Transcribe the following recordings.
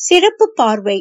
சிறப்பு பார்வை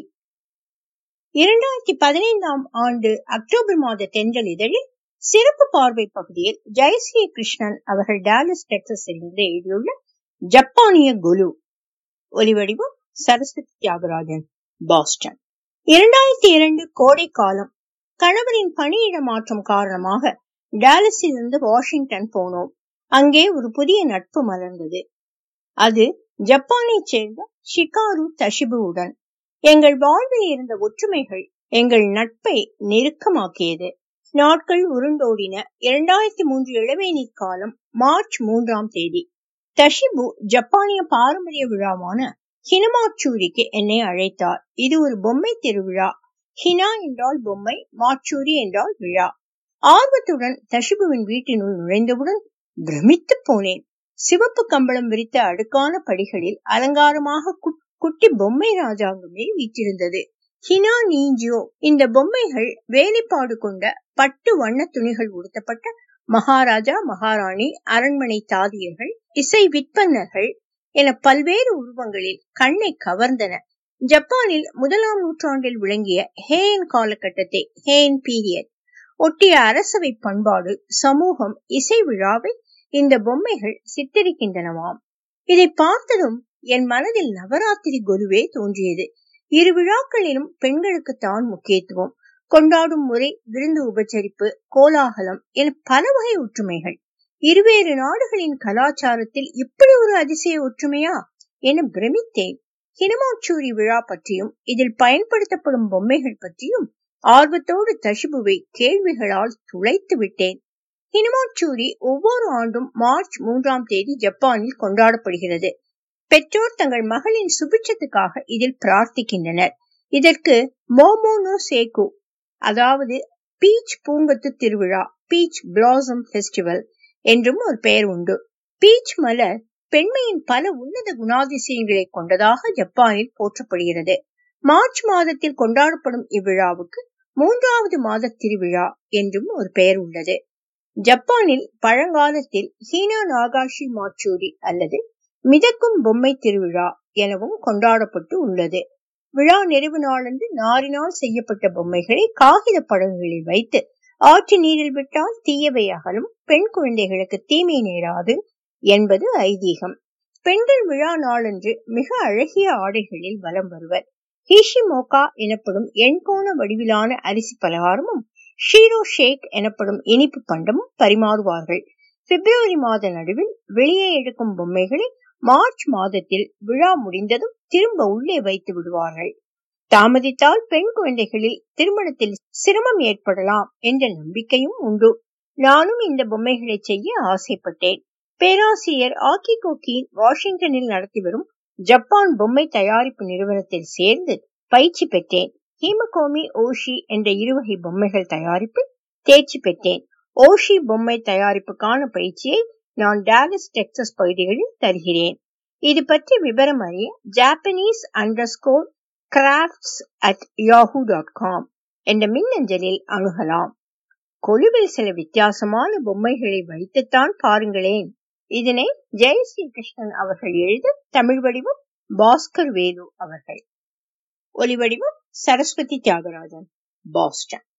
இரண்டாயிரத்தி பதினைந்தாம் ஆண்டு அக்டோபர் மாத தென்றல் இதழில் சிறப்பு பார்வை பகுதியில் ஜெயஸ்ரீ கிருஷ்ணன் அவர்கள் டாலஸ் டெக்சஸில் இருந்து எழுதியுள்ள ஜப்பானிய குலு ஒலிவடிவம் சரஸ்வதி தியாகராஜன் பாஸ்டன் இரண்டாயிரத்தி இரண்டு கோடை காலம் கணவரின் பணியிட மாற்றம் காரணமாக டாலஸில் இருந்து வாஷிங்டன் போனோம் அங்கே ஒரு புதிய நட்பு மலர்ந்தது அது ஜப்பானைச் சேர்ந்த ஷிகாரு தஷிபுவுடன் எங்கள் வாழ்வில் இருந்த ஒற்றுமைகள் எங்கள் நட்பை நெருக்கமாக்கியது நாட்கள் உருண்டோடின இரண்டாயிரத்தி மூன்று இளவேநீர் காலம் மார்ச் மூன்றாம் தேதி தஷிபு ஜப்பானிய பாரம்பரிய விழாவான ஹினமாச்சூரிக்கு என்னை அழைத்தார் இது ஒரு பொம்மை திருவிழா ஹினா என்றால் பொம்மை மாச்சூரி என்றால் விழா ஆர்வத்துடன் தஷிபுவின் வீட்டினுள் நுழைந்தவுடன் பிரமித்து போனேன் சிவப்பு கம்பளம் விரித்த அடுக்கான படிகளில் அலங்காரமாக குட்டி பொம்மை ராஜாங்கமே வீற்றிருந்தது ஹினா நீஞ்சியோ இந்த பொம்மைகள் வேலைப்பாடு கொண்ட பட்டு வண்ண துணிகள் உடுத்தப்பட்ட மகாராஜா மகாராணி அரண்மனை தாதியர்கள் இசை விற்பனர்கள் என பல்வேறு உருவங்களில் கண்ணை கவர்ந்தன ஜப்பானில் முதலாம் நூற்றாண்டில் விளங்கிய ஹேன் காலகட்டத்தை ஹேன் பீரியட் ஒட்டிய அரசவை பண்பாடு சமூகம் இசை விழாவை இந்த பொம்மைகள் சித்தரிக்கின்றனவாம் இதை பார்த்ததும் என் மனதில் நவராத்திரி குருவே தோன்றியது இரு விழாக்களிலும் பெண்களுக்கு தான் முக்கியத்துவம் கொண்டாடும் முறை விருந்து உபச்சரிப்பு கோலாகலம் என பல வகை ஒற்றுமைகள் இருவேறு நாடுகளின் கலாச்சாரத்தில் இப்படி ஒரு அதிசய ஒற்றுமையா என பிரமித்தேன் ஹினமாச்சூரி விழா பற்றியும் இதில் பயன்படுத்தப்படும் பொம்மைகள் பற்றியும் ஆர்வத்தோடு தஷிபுவை கேள்விகளால் துளைத்து விட்டேன் ஹினமாச்சூரி ஒவ்வொரு ஆண்டும் மார்ச் மூன்றாம் தேதி ஜப்பானில் கொண்டாடப்படுகிறது பெற்றோர் தங்கள் மகளின் சுபிட்சத்துக்காக இதில் பிரார்த்திக்கின்றனர் இதற்கு மோமோனோ சேகு அதாவது பீச் பூங்கத்து திருவிழா பீச் பிளாசம் பெஸ்டிவல் என்றும் ஒரு பெயர் உண்டு பீச் மலர் பெண்மையின் பல உன்னத குணாதிசயங்களை கொண்டதாக ஜப்பானில் போற்றப்படுகிறது மார்ச் மாதத்தில் கொண்டாடப்படும் இவ்விழாவுக்கு மூன்றாவது மாத திருவிழா என்றும் ஒரு பெயர் உள்ளது ஜப்பானில் பழங்காலத்தில் ஹீனா நாகாஷி மாச்சூரி அல்லது மிதக்கும் பொம்மை திருவிழா எனவும் கொண்டாடப்பட்டு உள்ளது விழா நிறைவு நாளன்று நாரினால் செய்யப்பட்ட பொம்மைகளை காகித படகுகளில் வைத்து ஆற்று நீரில் விட்டால் தீயவை அகலும் பெண் குழந்தைகளுக்கு தீமை நேராது என்பது ஐதீகம் பெண்கள் விழா நாளன்று மிக அழகிய ஆடைகளில் வலம் வருவர் ஹீஷிமோகா எனப்படும் எண்கோண வடிவிலான அரிசி பலகாரமும் ஷீரோ ஷேக் எனப்படும் இனிப்பு பண்டமும் பரிமாறுவார்கள் பிப்ரவரி மாத நடுவில் வெளியே எடுக்கும் பொம்மைகளை மார்ச் மாதத்தில் விழா முடிந்ததும் திரும்ப உள்ளே வைத்து விடுவார்கள் தாமதித்தால் பெண் குழந்தைகளில் திருமணத்தில் சிரமம் ஏற்படலாம் என்ற நம்பிக்கையும் உண்டு நானும் இந்த பொம்மைகளை செய்ய ஆசைப்பட்டேன் பேராசிரியர் ஆக்கி கோக்கியின் வாஷிங்டனில் நடத்தி வரும் ஜப்பான் பொம்மை தயாரிப்பு நிறுவனத்தில் சேர்ந்து பயிற்சி பெற்றேன் ஹீமகோமி ஓஷி என்ற இருவகை பொம்மைகள் தயாரிப்பில் தேர்ச்சி பெற்றேன் ஓஷி பொம்மை தயாரிப்புக்கான பயிற்சியை நான் டாலஸ் டெக்சஸ் பகுதிகளில் தருகிறேன் இது பற்றி விவரம் அறிய Japanese underscore crafts at Yahoo dot com என்ற மின்னஞ்சலில் அணுகலாம் கொழுவில் சில வித்தியாசமான பொம்மைகளை வைத்துத்தான் பாருங்களேன் இதனை ஜெயஸ்ரீ கிருஷ்ணன் அவர்கள் எழுத தமிழ் வடிவம் பாஸ்கர் வேலு அவர்கள் ஒலிவடிவம் சரஸ்வதி தியாகராஜன் பாஸ்டன்